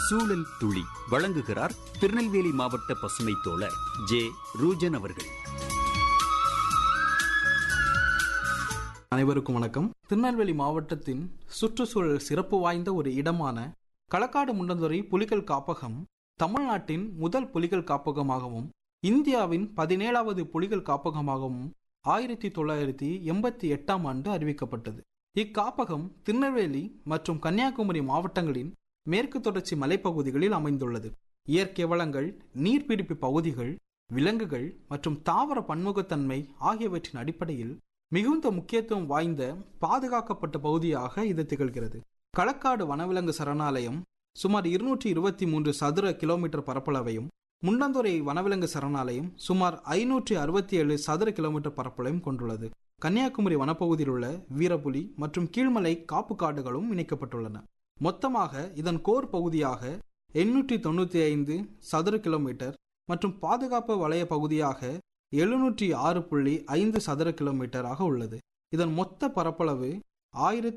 சூழல் துளி வழங்குகிறார் திருநெல்வேலி மாவட்ட பசுமை தோழர் ஜே ரூஜன் அவர்கள் அனைவருக்கும் வணக்கம் திருநெல்வேலி மாவட்டத்தின் சுற்றுச்சூழல் சிறப்பு வாய்ந்த ஒரு இடமான களக்காடு முண்டந்துறை புலிகள் காப்பகம் தமிழ்நாட்டின் முதல் புலிகள் காப்பகமாகவும் இந்தியாவின் பதினேழாவது புலிகள் காப்பகமாகவும் ஆயிரத்தி தொள்ளாயிரத்தி எண்பத்தி எட்டாம் ஆண்டு அறிவிக்கப்பட்டது இக்காப்பகம் திருநெல்வேலி மற்றும் கன்னியாகுமரி மாவட்டங்களின் மேற்கு தொடர்ச்சி மலைப்பகுதிகளில் அமைந்துள்ளது இயற்கை வளங்கள் நீர்பிடிப்பு பகுதிகள் விலங்குகள் மற்றும் தாவர பன்முகத்தன்மை ஆகியவற்றின் அடிப்படையில் மிகுந்த முக்கியத்துவம் வாய்ந்த பாதுகாக்கப்பட்ட பகுதியாக இது திகழ்கிறது களக்காடு வனவிலங்கு சரணாலயம் சுமார் இருநூற்றி இருபத்தி மூன்று சதுர கிலோமீட்டர் பரப்பளவையும் முண்டந்துறை வனவிலங்கு சரணாலயம் சுமார் ஐநூற்றி அறுபத்தி ஏழு சதுர கிலோமீட்டர் பரப்பளவையும் கொண்டுள்ளது கன்னியாகுமரி வனப்பகுதியில் உள்ள வீரப்புலி மற்றும் கீழ்மலை காப்பு காடுகளும் இணைக்கப்பட்டுள்ளன மொத்தமாக இதன் கோர் பகுதியாக எண்ணூற்றி தொண்ணூற்றி ஐந்து சதுர கிலோமீட்டர் மற்றும் பாதுகாப்பு வலய பகுதியாக எழுநூற்றி ஆறு புள்ளி ஐந்து சதுர கிலோமீட்டராக உள்ளது இதன் மொத்த பரப்பளவு ஆயிரத்தி